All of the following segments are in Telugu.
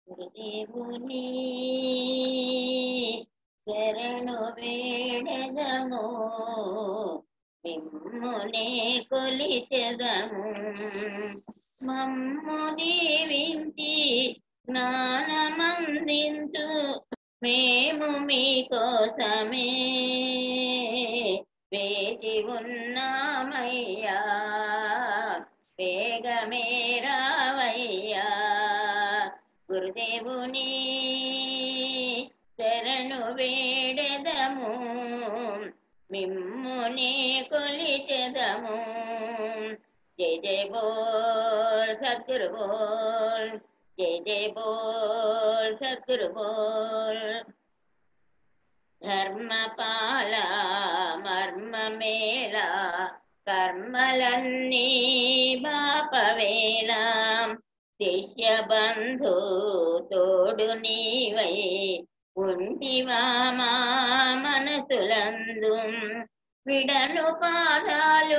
గురుదేవుని శరణు వేడదము మిమ్మునే కొలిచెదము మమ్ము దీవించి జ్ఞానమందించు మేము మీకోసమే వేచి ఉన్నామయ్యా వేగమే రావయ్యా గురుదేవుని శరణు వేడెదము మిమ్మునే కొలిచెదము జయ జయ బోల్ సద్గురు బోల్ జయ జయ బోల్ సద్గురు బోల్ ధర్మపాల మర్మమేళ కర్మలన్నీ బాపవేళ శిష్య బంధు తోడు నీవై ఉంటివా మా మనసులందు విడను పాదాలు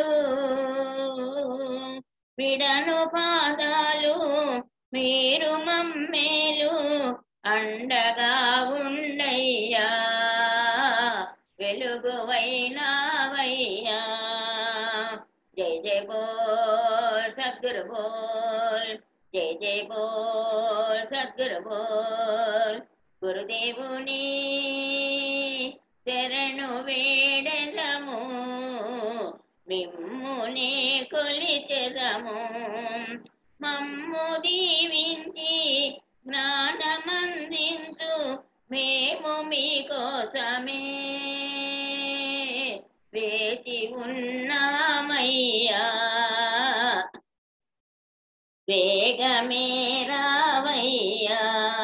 విడను పాదాలు మీరు మమ్మేలు అండగా ఉండయ్యా వెలుగువైనావయ్యా జయ జయ బోల్ సద్గురు బోల్ జయ జయ బోల్ సద్గురు బోల్ గురుదేవుని శరణు వేడెదము మిమ్మునే కొలిచెదము మమ్ము దీవించి జ్ఞానమందించు మేము మీకోసమే వేచి ఉన్నామయ్యా వేగమే రావయ్యా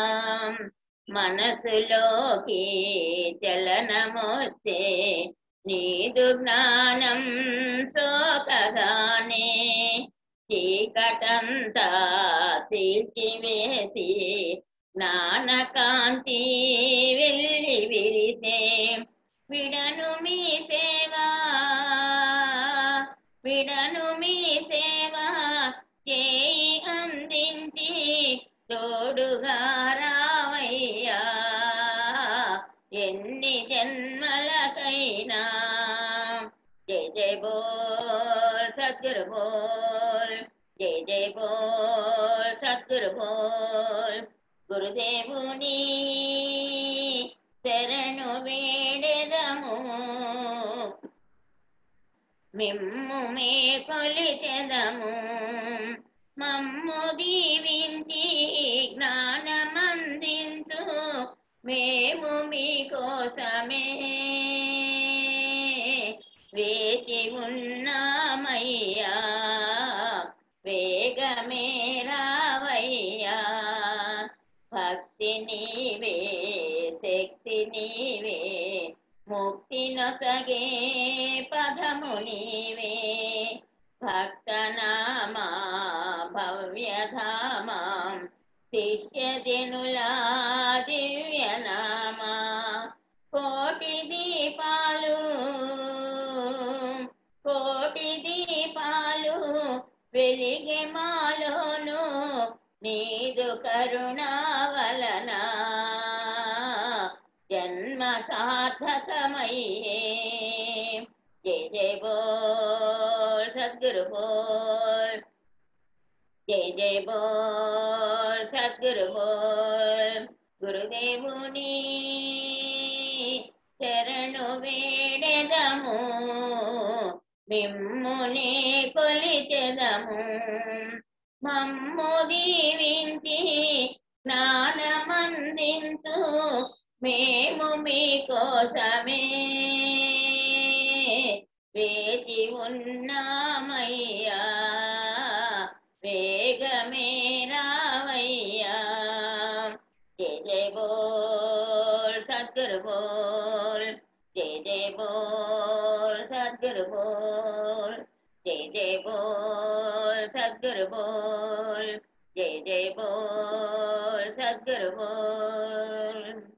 మనసులోకి చలనమొచ్చే నీదు జ్ఞానం సోకగానే చీకటంతా తీర్చివేసి జ్ఞానకాంతి వెళ్ళి విరిసే విడను మీ సేవా విడను మీ సేవా చేయి అందించి తోడుగా రావయ్యా ఎన్ని జన్మలకైనా జయ జయ బోల్ సద్గురు బోల్ జయ జయ బోల్ సద్గురు బోల్ గురుదేవుని శరణు వేడెదము మిమ్ము మే కొలిచెదము మమ్ము దీవించి జ్ఞానమందించు మేము మీకోసమే వేచి ఉన్నామయ్యా వేగమే రావయ్యా భక్తి నీవే శక్తి నీవే ముక్తి నొసగే పదము నీవే భక్తనామా భవ్యధామా శిష్యజనులా దివ్యనామా కోటి దీపాలు కోటి దీపాలు వెలిగే మాలోను నీదు కరుణా వలన జన్మ సార్థకమయ్యే జయ జయ బోల్ సద్గురు బోల్ జయ జయ బోల్ సద్గురు బోల్ గురుదేవుని శరణు వేడెదము మిమ్మునే కొలిచెదము మమ్ము దీవించి జ్ఞానమందించు మేము మీకోసమే వేచి ఉన్నామయ్యా వేగమే రావయ్యా జయ జయ బోల్ సద్గురు బోల్ జయ జయ బోల్ సద్గురు బోల్ జయ జయ బోల్ సద్గురు బోల్ జయ జయ బోల్ సద్గురు బోల్